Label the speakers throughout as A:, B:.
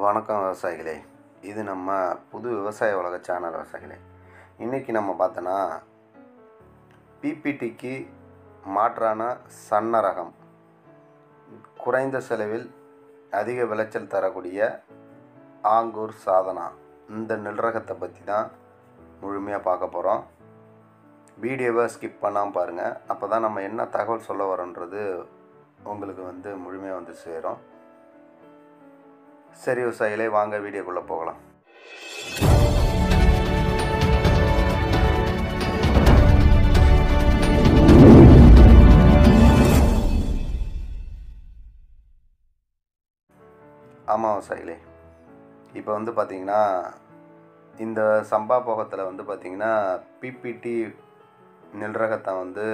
A: வணக்கம் விவசாயிகளே இது நம்ம புது விவசாய உலக சேனல் விவசாயிகளே இன்றைக்கி நம்ம பார்த்தோன்னா பிபிடிக்கு மாற்றான சன்ன ரகம் குறைந்த செலவில் அதிக விளைச்சல் தரக்கூடிய ஆங்கூர் சாதனா இந்த நெல் ரகத்தை பற்றி தான் முழுமையாக பார்க்க போகிறோம் வீடியோவை ஸ்கிப் பண்ணாமல் பாருங்கள் அப்போ தான் நம்ம என்ன தகவல் சொல்ல வரோன்றது உங்களுக்கு வந்து முழுமையாக வந்து சேரும் சரி விவசாயிகளே வாங்க வீடியோக்குள்ளே போகலாம் ஆமாம் விவசாயிகளே இப்போ வந்து பார்த்திங்கன்னா இந்த சம்பா போகத்தில் வந்து பார்த்திங்கன்னா பிபிடி நெல் ரகத்தை வந்து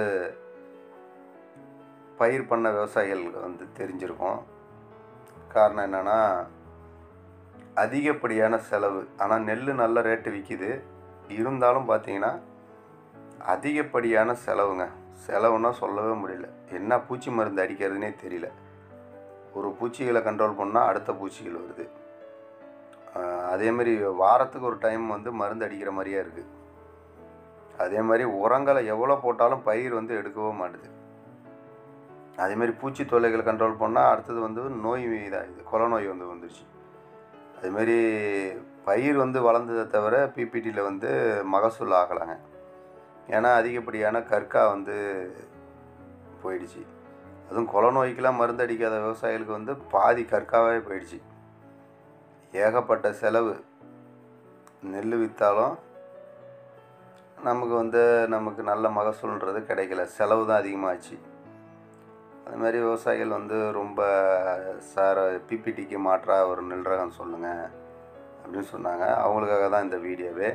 A: பயிர் பண்ண விவசாயிகளுக்கு வந்து தெரிஞ்சிருக்கும் காரணம் என்னென்னா அதிகப்படியான செலவு ஆனால் நெல் நல்ல ரேட்டு விற்கிது இருந்தாலும் பார்த்தீங்கன்னா அதிகப்படியான செலவுங்க செலவுன்னா சொல்லவே முடியல என்ன பூச்சி மருந்து அடிக்கிறதுனே தெரியல ஒரு பூச்சிகளை கண்ட்ரோல் பண்ணால் அடுத்த பூச்சிகள் வருது ஆஹ் அதே மாதிரி வாரத்துக்கு ஒரு டைம் வந்து மருந்து அடிக்கிற மாதிரியே இருக்குது அதே மாதிரி உரங்களை எவ்வளோ போட்டாலும் பயிர் வந்து எடுக்கவே மாட்டுது அதே மாதிரி பூச்சி தொல்லைகளை கண்ட்ரோல் பண்ணால் அடுத்தது வந்து நோய் இதாகுது கொலை நோய் வந்து வந்துருச்சு அதுமாரி பயிர் வந்து வளர்ந்ததை தவிர பிபிடியில் வந்து மகசூல் ஆகலைங்க ஏன்னா அதிகப்படியான கற்கா வந்து போயிடுச்சு அதுவும் கொலை நோய்க்கெலாம் மருந்து அடிக்காத விவசாயிகளுக்கு வந்து பாதி கற்காவே போயிடுச்சு ஏகப்பட்ட செலவு நெல் விற்றாலும் நமக்கு வந்து நமக்கு நல்ல மகசூல்ன்றது கிடைக்கல செலவு தான் அதிகமாகிடுச்சு அது மாதிரி விவசாயிகள் வந்து ரொம்ப சார் பிபிடிக்கு மாற்றா ஒரு நெல் ரகம் சொல்லுங்கள் அப்படின்னு சொன்னாங்க அவங்களுக்காக தான் இந்த வீடியோவே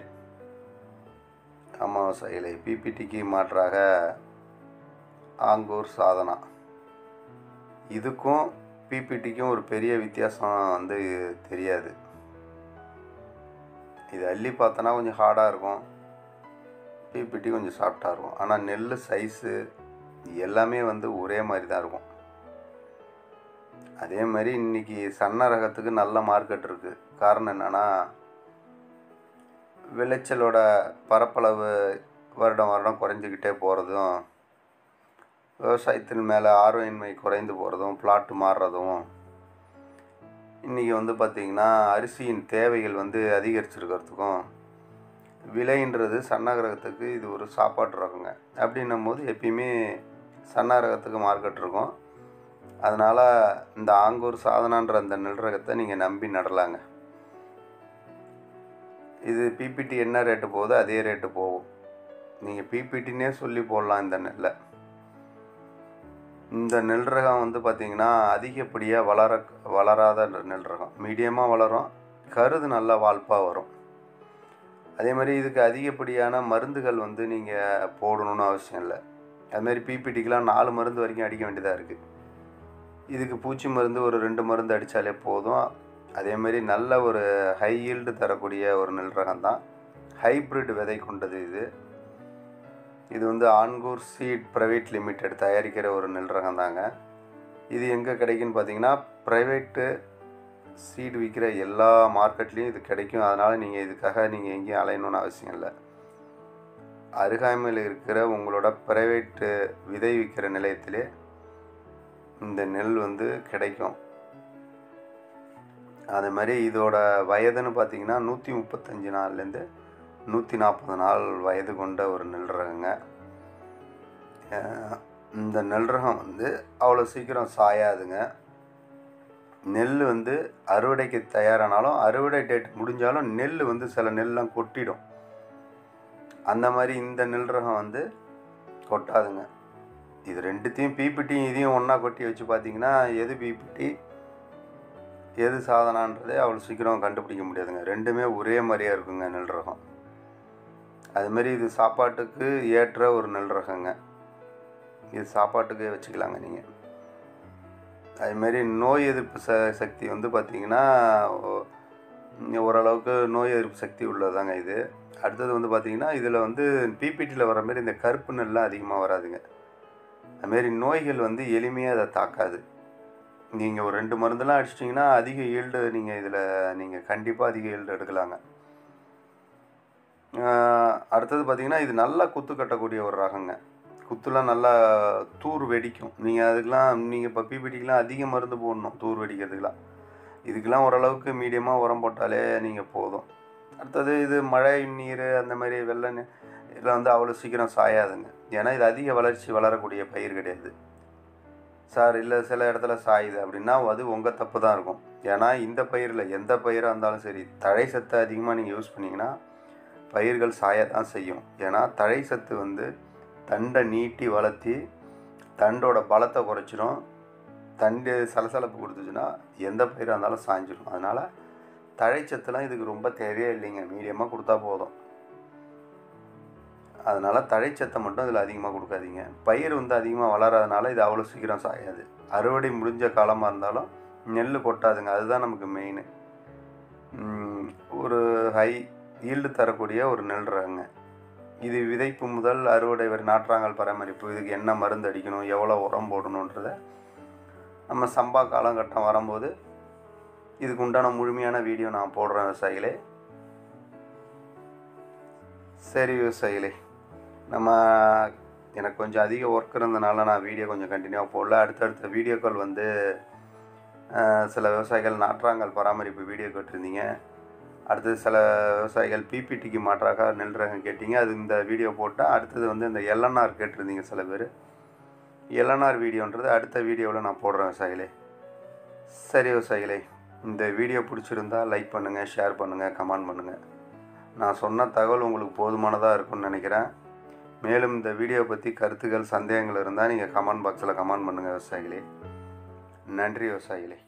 A: ஆமாம் விவசாயிகளே பிபிடிக்கு மாற்றாக ஆங்கூர் சாதனா இதுக்கும் பிபிடிக்கும் ஒரு பெரிய வித்தியாசம் வந்து தெரியாது இது அள்ளி பார்த்தோன்னா கொஞ்சம் ஹார்டாக இருக்கும் பிபிடி கொஞ்சம் சாஃப்டாக இருக்கும் ஆனால் நெல் சைஸு எல்லாமே வந்து ஒரே மாதிரி தான் இருக்கும் அதே மாதிரி இன்றைக்கி சன்ன ரகத்துக்கு நல்ல மார்க்கெட் இருக்குது காரணம் என்னென்னா விளைச்சலோட பரப்பளவு வருடம் வருடம் குறைஞ்சிக்கிட்டே போகிறதும் விவசாயத்தின் மேலே ஆர்வமின்மை குறைந்து போகிறதும் பிளாட்டு மாறுறதும் இன்றைக்கி வந்து பார்த்திங்கன்னா அரிசியின் தேவைகள் வந்து அதிகரிச்சிருக்கிறதுக்கும் விலைன்றது சன்ன ரகத்துக்கு இது ஒரு சாப்பாட்டு ரகங்க அப்படின்னும் போது எப்பயுமே சன்ன ரகத்துக்கு மார்க்கெட் இருக்கும் அதனால் இந்த ஆங்கூர் சாதனான்ற அந்த நெல் ரகத்தை நீங்கள் நம்பி நடலாங்க இது பிபிடி என்ன ரேட்டு போகுதோ அதே ரேட்டு போகும் நீங்கள் பிபிடினே சொல்லி போடலாம் இந்த நெல்லை இந்த நெல் ரகம் வந்து பார்த்திங்கன்னா அதிகப்படியாக வளர வளராத நெல் ரகம் மீடியமாக வளரும் கருது நல்லா வால்ப்பாக வரும் அதே மாதிரி இதுக்கு அதிகப்படியான மருந்துகள் வந்து நீங்கள் போடணும்னு அவசியம் இல்லை அதுமாரி பிபிடிக்கெலாம் நாலு மருந்து வரைக்கும் அடிக்க வேண்டியதாக இருக்குது இதுக்கு பூச்சி மருந்து ஒரு ரெண்டு மருந்து அடித்தாலே போதும் அதேமாரி நல்ல ஒரு ஹை ஈல்டு தரக்கூடிய ஒரு நெல் ரகம் தான் ஹைப்ரிட் விதை கொண்டது இது இது வந்து ஆன்கூர் சீட் ப்ரைவேட் லிமிடெட் தயாரிக்கிற ஒரு நெல் ரகம் தாங்க இது எங்கே கிடைக்குன்னு பார்த்தீங்கன்னா ப்ரைவேட்டு சீடு விற்கிற எல்லா மார்க்கெட்லேயும் இது கிடைக்கும் அதனால் நீங்கள் இதுக்காக நீங்கள் எங்கேயும் அலையணும்னு அவசியம் இல்லை அருகாமையில் இருக்கிற உங்களோட ப்ரைவேட்டு விதை விற்கிற நிலையத்திலே இந்த நெல் வந்து கிடைக்கும் அதே மாதிரி இதோட வயதுன்னு பார்த்தீங்கன்னா நூற்றி முப்பத்தஞ்சு நாள்லேருந்து நூற்றி நாற்பது நாள் வயது கொண்ட ஒரு நெல் ரகங்க அஹ் இந்த நெல் ரகம் வந்து அவ்வளோ சீக்கிரம் சாயாதுங்க நெல் வந்து அறுவடைக்கு தயாரானாலும் அறுவடை டேட் முடிஞ்சாலும் நெல் வந்து சில நெல்லாம் கொட்டிடும் அந்த மாதிரி இந்த நெல் ரகம் வந்து கொட்டாதுங்க இது ரெண்டுத்தையும் பிபிட்டியும் இதையும் ஒன்றா கொட்டி வச்சு பார்த்தீங்கன்னா எது பிபிடி எது சாதனான்றதே அவ்வளோ சீக்கிரம் கண்டுபிடிக்க முடியாதுங்க ரெண்டுமே ஒரே மாதிரியாக இருக்குங்க நெல் ரகம் அதுமாரி இது சாப்பாட்டுக்கு ஏற்ற ஒரு நெல் ரகங்க இது சாப்பாட்டுக்கே வச்சுக்கலாங்க நீங்கள் அதுமாரி நோய் எதிர்ப்பு ச சக்தி வந்து பார்த்திங்கன்னா ஓ- ஓரளவுக்கு நோய் எதிர்ப்பு சக்தி உள்ளதாங்க இது அடுத்தது வந்து பார்த்திங்கன்னா இதில் வந்து பிபிடியில் வர மாதிரி இந்த கருப்பு நெல்லாம் அதிகமாக வராதுங்க அதுமாரி நோய்கள் வந்து எளிமையாக அதை தாக்காது நீங்கள் ஒரு ரெண்டு மருந்தெல்லாம் அடிச்சிட்டிங்கன்னா அதிக ஈல்டு நீங்கள் இதில் நீங்கள் கண்டிப்பாக அதிக ஈல்டு எடுக்கலாங்க ஆஹ் அடுத்தது பார்த்தீங்கன்னா இது நல்லா குத்து கட்டக்கூடிய ஒரு ரகங்க குத்துலாம் நல்லா தூர் வெடிக்கும் நீங்கள் அதுக்கெலாம் நீங்கள் இப்போ பிபிடிக்கெலாம் அதிக மருந்து போடணும் தூர் வெடிக்கிறதுக்கெலாம் இதுக்கெலாம் ஓரளவுக்கு மீடியமாக உரம் போட்டாலே நீங்கள் போதும் அடுத்தது இது மழை நீர் அந்த மாதிரி வெள்ள நீ- இதில் வந்து அவ்வளோ சீக்கிரம் சாயாதுங்க ஏன்னா இது அதிக வளர்ச்சி வளரக்கூடிய பயிர் கிடையாது சார் இல்லை சில இடத்துல சாயுது அப்படின்னா அது உங்கள் தப்பு தான் இருக்கும் ஏன்னா இந்த பயிரில் எந்த பயிராக இருந்தாலும் சரி தழை சத்தை அதிகமாக நீங்கள் யூஸ் பண்ணிங்கன்னா பயிர்கள் சாய தான் செய்யும் ஏன்னா தழை சத்து வந்து தண்டை நீட்டி வளர்த்தி தண்டோட பலத்தை குறைச்சிரும் தண்டு சலசலப்பு கொடுத்துச்சுன்னா எந்த பயிராக இருந்தாலும் சாஞ்சிடும் அதனால் தழைச்சத்துலாம் இதுக்கு ரொம்ப தேவையே இல்லைங்க மீடியமாக கொடுத்தா போதும் அதனால் தழைச்சத்தை மட்டும் இதில் அதிகமாக கொடுக்காதீங்க பயிர் வந்து அதிகமாக வளராதனால இது அவ்வளோ சீக்கிரம் சாயாது அறுவடை முடிஞ்ச காலமாக இருந்தாலும் நெல் கொட்டாதுங்க அதுதான் நமக்கு மெயின் ஒரு ஹை ஈல்டு தரக்கூடிய ஒரு நெல் ரகங்க இது விதைப்பு முதல் அறுவடை வரை நாற்றாங்கல் பராமரிப்பு இதுக்கு என்ன மருந்து அடிக்கணும் எவ்வளோ உரம் போடணுன்றத நம்ம சம்பா காலகட்டம் வரும்போது இதுக்கு உண்டான முழுமையான வீடியோ நான் போடுறேன் விவசாயிகளே சரி விவசாயிகளே நம்ம எனக்கு கொஞ்சம் அதிக ஒர்க் இருந்தனால நான் வீடியோ கொஞ்சம் கண்டினியூவாக போடல அடுத்தடுத்த வீடியோக்கள் வந்து அஹ், சில விவசாயிகள் நாற்றாங்கல் பராமரிப்பு வீடியோ கேட்டிருந்தீங்க அடுத்தது சில விவசாயிகள் பிபிடிக்கு மாற்றாக நெல் ரகம் கேட்டீங்க அது இந்த வீடியோ போட்டால் அடுத்தது வந்து இந்த எல்என்ஆர் கேட்டிருந்தீங்க சில பேர் எல்என்ஆர் வீடியோன்றது அடுத்த வீடியோவில் நான் போடுறேன் விவசாயிகளே சரி விவசாயிகளே இந்த வீடியோ பிடிச்சிருந்தா லைக் பண்ணுங்கள் ஷேர் பண்ணுங்கள் கமெண்ட் பண்ணுங்கள் நான் சொன்ன தகவல் உங்களுக்கு போதுமானதாக இருக்கும்னு நினைக்கிறேன் மேலும் இந்த வீடியோ பற்றி கருத்துக்கள் சந்தேகங்கள் இருந்தால் நீங்கள் கமெண்ட் பாக்ஸில் கமெண்ட் பண்ணுங்கள் விவசாயிகளே நன்றி விவசாயிகளே